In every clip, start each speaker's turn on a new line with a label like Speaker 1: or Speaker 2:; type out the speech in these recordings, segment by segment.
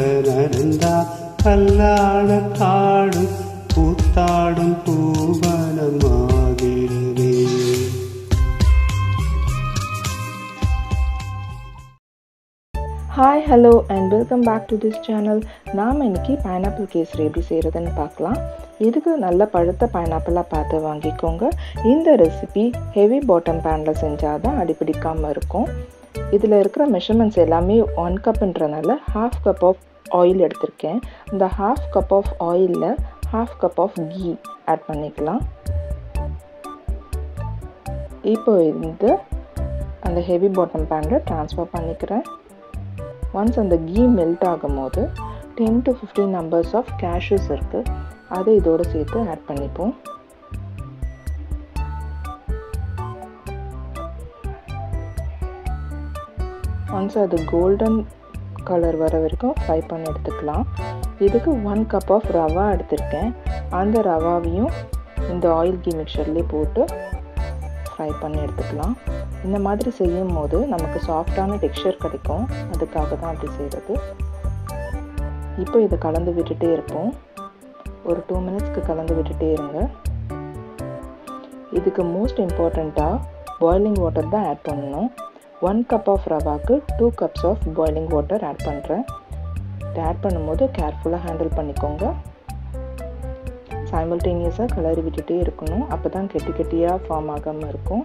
Speaker 1: நனந்தா கல்லாட காடு கூத்தாடும் பூவனமாகிறதே
Speaker 2: hi hello and welcome back to this channel நாம் இன்னைக்கு பைனாப்பிள் கேசரி எப்படி செய்கிறதுன்னு பார்க்கலாம் இதுக்கு நல்ல பழுத்த பைனாப்பிளாக பார்த்து வாங்கிக்கோங்க இந்த ரெசிபி ஹெவி பாட்டம் பேனில் செஞ்சால் தான் அடிப்பிடிக்காமல் இருக்கும் இதில் இருக்கிற மெஷர்மெண்ட்ஸ் எல்லாமே ஒன் கப்புன்றனால ஹாஃப் கப் ஆஃப் ஆயில் எடுத்திருக்கேன் இந்த ஹாஃப் கப் ஆஃப் ஆயிலில் half cup of ghee add பண்ணிக்கலாம் இப்போ இந்த அந்த ஹெவி பாட்டம் பேனில் ட்ரான்ஸ்ஃபர் பண்ணிக்கிறேன் ஒன்ஸ் அந்த கீ மெல்ட் ஆகும்போது ten to fifteen numbers of cashews இருக்குது அதை இதோடு சேர்த்து ஆட் பண்ணிப்போம் ஒன்ஸ் அது கோல்டன் கலர் வர வரைக்கும் ஃப்ரை பண்ணி எடுத்துக்கலாம் இதுக்கு ஒன் கப் ஆஃப் ரவா எடுத்திருக்கேன் அந்த ரவாவையும் இந்த ஆயில் கீ மிக்சர்லேயே போட்டு ஃப்ரை பண்ணி எடுத்துக்கலாம் இந்த மாதிரி செய்யும் போது நமக்கு சாஃப்டான டெக்ஸ்சர் கிடைக்கும் அதுக்காக தான் அப்படி செய்கிறது இப்போ இதை கலந்து விட்டுட்டே இருப்போம் ஒரு டூ மினிட்ஸ்க்கு கலந்து விட்டுட்டே இருங்க இதுக்கு மோஸ்ட் இம்பார்ட்டண்ட்டாக பாய்லிங் வாட்டர் தான் ஆட் பண்ணணும் ஒன் கப் ஆஃப் ரவாக்கு two cups of boiling water add பண்ணுறேன் இதை ஆட் பண்ணும்போது கேர்ஃபுல்லாக ஹேண்டில் பண்ணிக்கோங்க சைமல்டேனியஸாக கிளறி விட்டுட்டே இருக்கணும் அப்போ தான் கெட்டி கெட்டியாக ஃபார்ம் ஆகாமல் இருக்கும்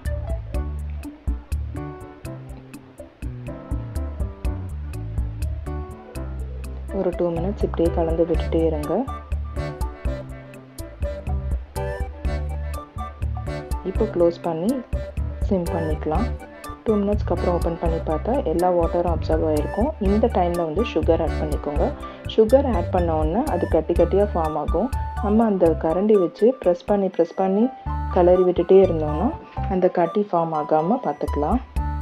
Speaker 2: ஒரு டூ மினிட்ஸ் இப்படியே கலந்து விட்டுட்டே இருங்க இப்போ க்ளோஸ் பண்ணி சிம் பண்ணிக்கலாம் டூ மினிட்ஸ்க்கு அப்புறம் ஓப்பன் பண்ணி பார்த்தா எல்லா வாட்டரும் அப்சர்வ் ஆகிருக்கும் இந்த டைமில் வந்து சுகர் ஆட் பண்ணிக்கோங்க சுகர் ஆட் பண்ண உடனே அது கட்டி கட்டியாக ஃபார்ம் ஆகும் நம்ம அந்த கரண்டி வச்சு ப்ரெஸ் பண்ணி ப்ரெஸ் பண்ணி கலரி விட்டுட்டே இருந்தோம்னா அந்த கட்டி ஃபார்ம் ஆகாமல் பார்த்துக்கலாம்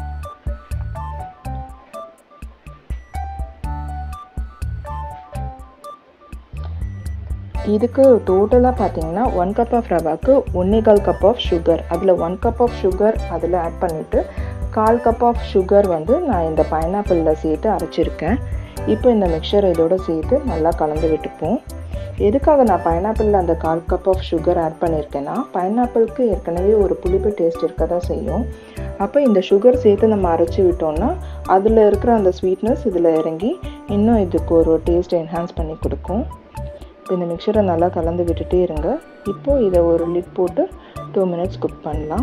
Speaker 2: இதுக்கு டோட்டலாக பார்த்தீங்கன்னா ஒன் கப் ஆஃப் ரவாக்கு ஒன்னேகால் கப் ஆஃப் சுகர் அதில் ஒன் கப் ஆஃப் சுகர் அதில் ஆட் பண்ணிவிட்டு கால் கப் ஆஃப் சுகர் வந்து நான் இந்த பைனாப்பிளில் சேர்த்து அரைச்சிருக்கேன் இப்போ இந்த மிக்சர் இதோட சேர்த்து நல்லா கலந்து விட்டுப்போம் எதுக்காக நான் பைனாப்பிளில் அந்த கால் கப் ஆஃப் சுகர் ஆட் பண்ணியிருக்கேன்னா பைனாப்பிளுக்கு ஏற்கனவே ஒரு புளிப்பு டேஸ்ட் இருக்க தான் செய்யும் அப்போ இந்த சுகர் சேர்த்து நம்ம அரைச்சி விட்டோம்னா அதில் இருக்கிற அந்த ஸ்வீட்னஸ் இதில் இறங்கி இன்னும் இதுக்கு ஒரு டேஸ்ட் என்ஹான்ஸ் பண்ணி கொடுக்கும் இப்போ இந்த மிக்சரை நல்லா கலந்து விட்டுட்டே இருங்க இப்போது இதை ஒரு லிட் போட்டு டூ மினிட்ஸ் குக் பண்ணலாம்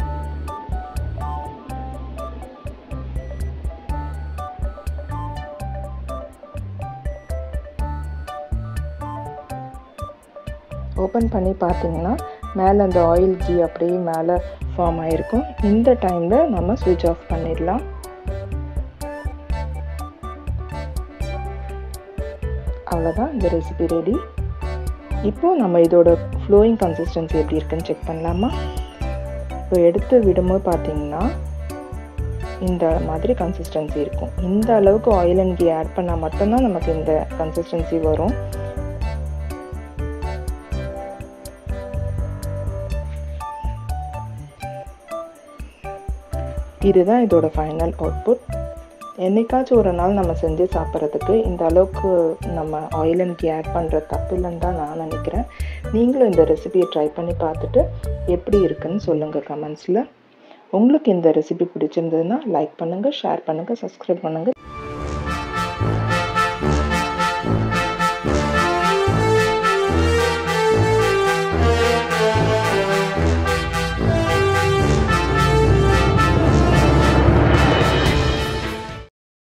Speaker 2: ஓப்பன் பண்ணி பார்த்தீங்கன்னா மேலே அந்த ஆயில் கீ அப்படியே மேலே ஃபார்ம் ஆகிருக்கும் இந்த டைமில் நம்ம ஸ்விட்ச் ஆஃப் பண்ணிடலாம் அவ்வளோதான் இந்த ரெசிபி ரெடி இப்போது நம்ம இதோட ஃப்ளோயிங் கன்சிஸ்டன்சி எப்படி இருக்குன்னு செக் பண்ணலாமா இப்போ எடுத்து விடும்போது பார்த்தீங்கன்னா இந்த மாதிரி கன்சிஸ்டன்சி இருக்கும் இந்த அளவுக்கு ஆயில் அண்ட் கீ ஆட் பண்ணால் மட்டும்தான் நமக்கு இந்த கன்சிஸ்டன்சி வரும் இதுதான் இதோட ஃபைனல் அவுட்புட் என்னைக்காச்சும் ஒரு நாள் நம்ம செஞ்சு சாப்பிட்றதுக்கு இந்த அளவுக்கு நம்ம ஆயில் அண்ட் கீ ஆட் பண்ணுற தப்பு இல்லைன்னு தான் நான் நினைக்கிறேன் நீங்களும் இந்த ரெசிபியை ட்ரை பண்ணி பார்த்துட்டு எப்படி இருக்குன்னு சொல்லுங்கள் கமெண்ட்ஸில் உங்களுக்கு இந்த ரெசிபி பிடிச்சிருந்ததுன்னா லைக் பண்ணுங்கள் ஷேர் பண்ணுங்கள் சப்ஸ்கிரைப் பண்ணுங்கள்